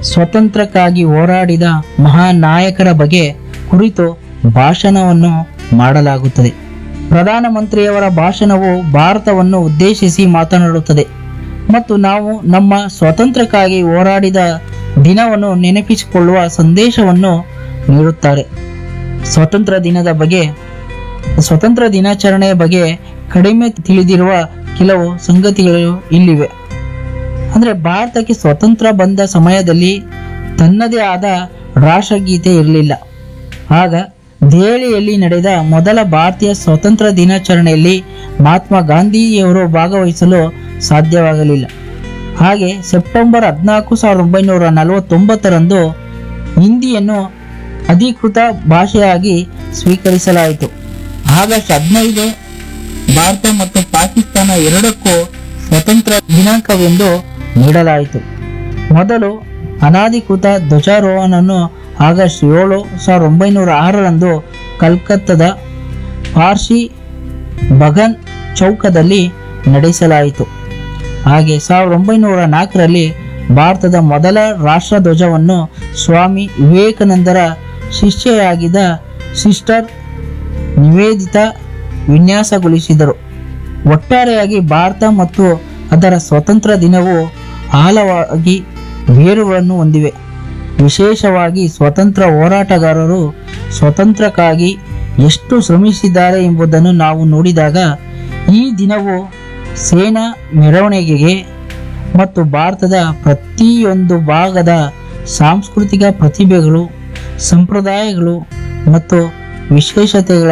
ಸ್ವತಂತ್ರಕ್ಕಾಗಿ ಹೋರಾಡಿದ ಮಹಾನ್ ನಾಯಕರ ಬಗ್ಗೆ ಕುರಿತು ಭಾಷಣವನ್ನು ಮಾಡಲಾಗುತ್ತದೆ ಪ್ರಧಾನಮಂತ್ರಿಯವರ ಭಾಷಣವು ಭಾರತವನ್ನು ಉದ್ದೇಶಿಸಿ ಮಾತನಾಡುತ್ತದೆ ಮತ್ತು ನಾವು ನಮ್ಮ ಸ್ವಾತಂತ್ರ್ಯಕ್ಕಾಗಿ ಹೋರಾಡಿದ ದಿನವನ್ನು ನೆನಪಿಸಿಕೊಳ್ಳುವ ಸಂದೇಶವನ್ನು ನೀಡುತ್ತಾರೆ ಸ್ವಾತಂತ್ರ್ಯ ದಿನದ ಬಗ್ಗೆ ಸ್ವತಂತ್ರ ದಿನಾಚರಣೆಯ ಬಗ್ಗೆ ಕಡಿಮೆ ತಿಳಿದಿರುವ ಕೆಲವು ಸಂಗತಿಗಳು ಇಲ್ಲಿವೆ ಅಂದ್ರೆ ಭಾರತಕ್ಕೆ ಸ್ವತಂತ್ರ ಬಂದ ಸಮಯದಲ್ಲಿ ತನ್ನದೇ ಆದ ರಾಷ್ಟ್ರಗೀತೆ ಇರಲಿಲ್ಲ ಆಗ ದೆಹಲಿಯಲ್ಲಿ ನಡೆದ ಮೊದಲ ಭಾರತೀಯ ಸ್ವಾತಂತ್ರ್ಯ ದಿನಾಚರಣೆಯಲ್ಲಿ ಮಹಾತ್ಮ ಗಾಂಧಿಯವರು ಭಾಗವಹಿಸಲು ಸಾಧ್ಯವಾಗಲಿಲ್ಲ ಹಾಗೆ ಸೆಪ್ಟೆಂಬರ್ ಹದಿನಾಲ್ಕು ಸಾವಿರದ ಒಂಬೈನೂರ ನಲವತ್ತೊಂಬತ್ತರಂದು ಹಿಂದಿಯನ್ನು ಅಧಿಕೃತ ಭಾಷೆಯಾಗಿ ಸ್ವೀಕರಿಸಲಾಯಿತು ಆಗಸ್ಟ್ ಹದಿನೈದು ಭಾರತ ಮತ್ತು ಪಾಕಿಸ್ತಾನ ಎರಡಕ್ಕೂ ಸ್ವತಂತ್ರ ದಿನಾಂಕವೆಂದು ನೀಡಲಾಯಿತು ಮೊದಲು ಅನಾಧಿಕೃತ ಧ್ವಜಾರೋಹಣವನ್ನು ಆಗಸ್ಟ್ ಏಳು ಸಾವಿರದ ಒಂಬೈನೂರ ಆರರಂದು ಕಲ್ಕತ್ತಾದ ಪಾರ್ಸಿ ಬಗನ್ ಚೌಕದಲ್ಲಿ ನಡೆಸಲಾಯಿತು ಹಾಗೆ ಸಾವಿರದ ಒಂಬೈನೂರ ನಾಲ್ಕರಲ್ಲಿ ಭಾರತದ ಮೊದಲ ರಾಷ್ಟ್ರಧ್ವಜವನ್ನು ಸ್ವಾಮಿ ವಿವೇಕಾನಂದರ ಶಿಷ್ಯೆಯಾಗಿದ್ದ ಸಿಸ್ಟರ್ ನಿವೇದಿತ ವಿನ್ಯಾಸಗೊಳಿಸಿದರು ಒಟ್ಟಾರೆಯಾಗಿ ಭಾರತ ಮತ್ತು ಅದರ ಸ್ವತಂತ್ರ ದಿನವು ಆಳವಾಗಿ ಬೇರುಗಳನ್ನು ಹೊಂದಿವೆ ವಿಶೇಷವಾಗಿ ಸ್ವತಂತ್ರ ಹೋರಾಟಗಾರರು ಸ್ವತಂತ್ರಕ್ಕಾಗಿ ಎಷ್ಟು ಶ್ರಮಿಸಿದ್ದಾರೆ ಎಂಬುದನ್ನು ನಾವು ನೋಡಿದಾಗ ಈ ದಿನವು ಸೇನಾ ಮೆರವಣಿಗೆಗೆ ಮತ್ತು ಭಾರತದ ಪ್ರತಿಯೊಂದು ಭಾಗದ ಸಾಂಸ್ಕೃತಿಕ ಪ್ರತಿಭೆಗಳು ಸಂಪ್ರದಾಯಗಳು ಮತ್ತು ವಿಶೇಷತೆಗಳ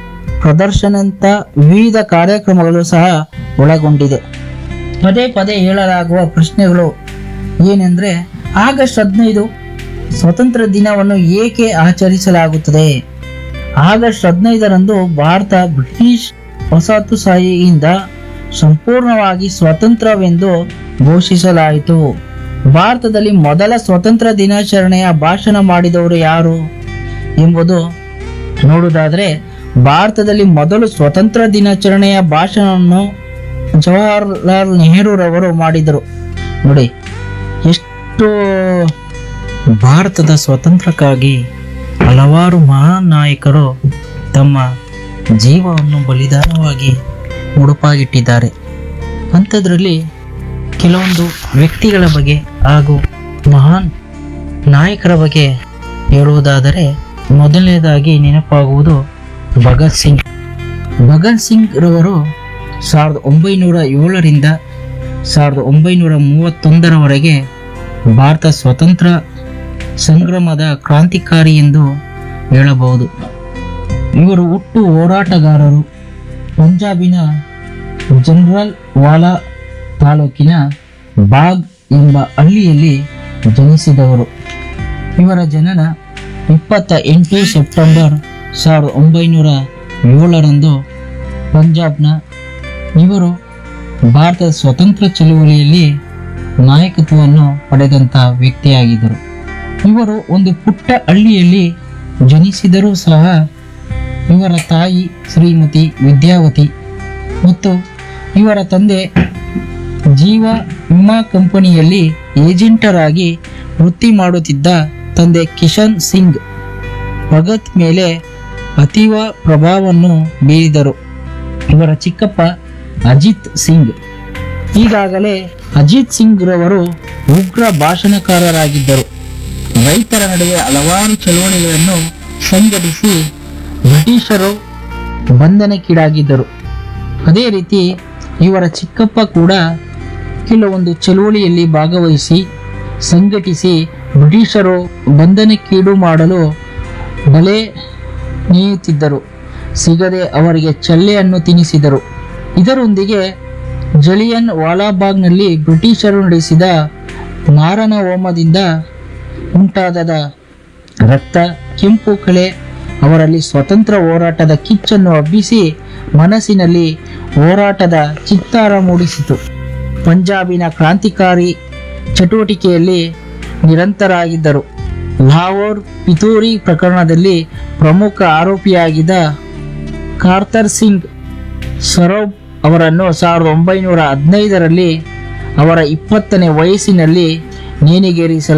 ಪ್ರದರ್ಶನಂತ ವಿವಿಧ ಕಾರ್ಯಕ್ರಮಗಳು ಸಹ ಒಳಗೊಂಡಿದೆ ಪದೇ ಪದೇ ಹೇಳಲಾಗುವ ಪ್ರಶ್ನೆಗಳು ಏನೆಂದ್ರೆ ಆಗಸ್ಟ್ ಹದಿನೈದು ಸ್ವತಂತ್ರ ದಿನವನ್ನು ಏಕೆ ಆಚರಿಸಲಾಗುತ್ತದೆ ಆಗಸ್ಟ್ ಹದಿನೈದರಂದು ಭಾರತ ಬ್ರಿಟಿಷ್ ವಸಾಹತುಶಾಹಿಯಿಂದ ಸಂಪೂರ್ಣವಾಗಿ ಸ್ವತಂತ್ರವೆಂದು ಘೋಷಿಸಲಾಯಿತು ಭಾರತದಲ್ಲಿ ಮೊದಲ ಸ್ವತಂತ್ರ ದಿನಾಚರಣೆಯ ಭಾಷಣ ಮಾಡಿದವರು ಯಾರು ಎಂಬುದು ನೋಡುವುದಾದ್ರೆ ಭಾರತದಲ್ಲಿ ಮೊದಲು ಸ್ವತಂತ್ರ ದಿನಾಚರಣೆಯ ಭಾಷಣವನ್ನು ಜವಾಹರ್ಲಾಲ್ ನೆಹರೂರವರು ಮಾಡಿದರು ನೋಡಿ ಎಷ್ಟು ಭಾರತದ ಸ್ವಾತಂತ್ರ್ಯಕ್ಕಾಗಿ ಹಲವಾರು ಮಹಾನ್ ನಾಯಕರು ತಮ್ಮ ಜೀವವನ್ನು ಬಲಿದಾನವಾಗಿ ಮುಡುಪಾಗಿಟ್ಟಿದ್ದಾರೆ ಅಂಥದ್ರಲ್ಲಿ ಕೆಲವೊಂದು ವ್ಯಕ್ತಿಗಳ ಬಗ್ಗೆ ಹಾಗೂ ಮಹಾನ್ ನಾಯಕರ ಬಗ್ಗೆ ಹೇಳುವುದಾದರೆ ಮೊದಲನೇದಾಗಿ ನೆನಪಾಗುವುದು ಭಗತ್ ಸಿಂಗ್ ಭಗತ್ ಸಿಂಗ್ ರವರು ಸಾವಿರದ ಒಂಬೈನೂರ ಏಳರಿಂದ ಸಾವಿರದ ಒಂಬೈನೂರ ಮೂವತ್ತೊಂದರವರೆಗೆ ಭಾರತ ಸ್ವತಂತ್ರ ಸಂಗ್ರಾಮದ ಕ್ರಾಂತಿಕಾರಿ ಎಂದು ಹೇಳಬಹುದು ಇವರು ಹುಟ್ಟು ಹೋರಾಟಗಾರರು ಪಂಜಾಬಿನ ಜನರಲ್ ವಾಲಾ ತಾಲೂಕಿನ ಬಾಗ್ ಎಂಬ ಹಳ್ಳಿಯಲ್ಲಿ ಜನಿಸಿದವರು ಇವರ ಜನನ ಇಪ್ಪತ್ತ ಎಂಟು ಸೆಪ್ಟೆಂಬರ್ ಸಾವಿರದ ಒಂಬೈನೂರ ಏಳರಂದು ಪಂಜಾಬ್ನ ಇವರು ಭಾರತದ ಸ್ವತಂತ್ರ ಚಳುವಳಿಯಲ್ಲಿ ನಾಯಕತ್ವವನ್ನು ಪಡೆದಂತ ವ್ಯಕ್ತಿಯಾಗಿದ್ದರು ಇವರು ಒಂದು ಪುಟ್ಟ ಹಳ್ಳಿಯಲ್ಲಿ ಜನಿಸಿದರೂ ಸಹ ಇವರ ತಾಯಿ ಶ್ರೀಮತಿ ವಿದ್ಯಾವತಿ ಮತ್ತು ಇವರ ತಂದೆ ಜೀವ ವಿಮಾ ಕಂಪನಿಯಲ್ಲಿ ಏಜೆಂಟರಾಗಿ ವೃತ್ತಿ ಮಾಡುತ್ತಿದ್ದ ತಂದೆ ಕಿಶನ್ ಸಿಂಗ್ ಭಗತ್ ಮೇಲೆ ಅತೀವ ಪ್ರಭಾವವನ್ನು ಬೀರಿದರು ಇವರ ಚಿಕ್ಕಪ್ಪ ಅಜಿತ್ ಸಿಂಗ್ ಈಗಾಗಲೇ ಅಜಿತ್ ಸಿಂಗ್ ರವರು ಉಗ್ರ ಭಾಷಣಕಾರರಾಗಿದ್ದರು ರೈತರ ನಡುವೆ ಹಲವಾರು ಚಳವಳಿಗಳನ್ನು ಸಂಘಟಿಸಿ ಬ್ರಿಟಿಷರು ಬಂಧನಕ್ಕೀಡಾಗಿದ್ದರು ಅದೇ ರೀತಿ ಇವರ ಚಿಕ್ಕಪ್ಪ ಕೂಡ ಕೆಲವೊಂದು ಚಳುವಳಿಯಲ್ಲಿ ಭಾಗವಹಿಸಿ ಸಂಘಟಿಸಿ ಬ್ರಿಟಿಷರು ಬಂಧನಕ್ಕೀಡು ಮಾಡಲು ಬಲೆ ನೇಯುತ್ತಿದ್ದರು ಸಿಗದೆ ಅವರಿಗೆ ಚಳ್ಳೆಯನ್ನು ತಿನ್ನಿಸಿದರು ಇದರೊಂದಿಗೆ ಜಲಿಯನ್ ವಾಲಾಬಾಗ್ನಲ್ಲಿ ಬ್ರಿಟಿಷರು ನಡೆಸಿದ ಮಾರಣ ಹೋಮದಿಂದ ಉಂಟಾದ ರಕ್ತ ಕೆಂಪು ಕಳೆ ಅವರಲ್ಲಿ ಸ್ವತಂತ್ರ ಹೋರಾಟದ ಕಿಚ್ಚನ್ನು ಹಬ್ಬಿಸಿ ಮನಸ್ಸಿನಲ್ಲಿ ಹೋರಾಟದ ಚಿತ್ತಾರ ಮೂಡಿಸಿತು ಪಂಜಾಬಿನ ಕ್ರಾಂತಿಕಾರಿ ಚಟುವಟಿಕೆಯಲ್ಲಿ ನಿರಂತರಾಗಿದ್ದರು ಲಾಹೋರ್ ಪಿತೂರಿ ಪ್ರಕರಣದಲ್ಲಿ ಪ್ರಮುಖ ಆರೋಪಿಯಾಗಿದ್ದ ಕಾರ್ತರ್ ಸಿಂಗ್ ಸರೋಬ್ ಅವರನ್ನು ಸಾವಿರದ ಒಂಬೈನೂರ ಹದಿನೈದರಲ್ಲಿ ಅವರ ಇಪ್ಪತ್ತನೇ ವಯಸ್ಸಿನಲ್ಲಿ ನೇಣಿಗೇರಿಸಲಾಯಿತು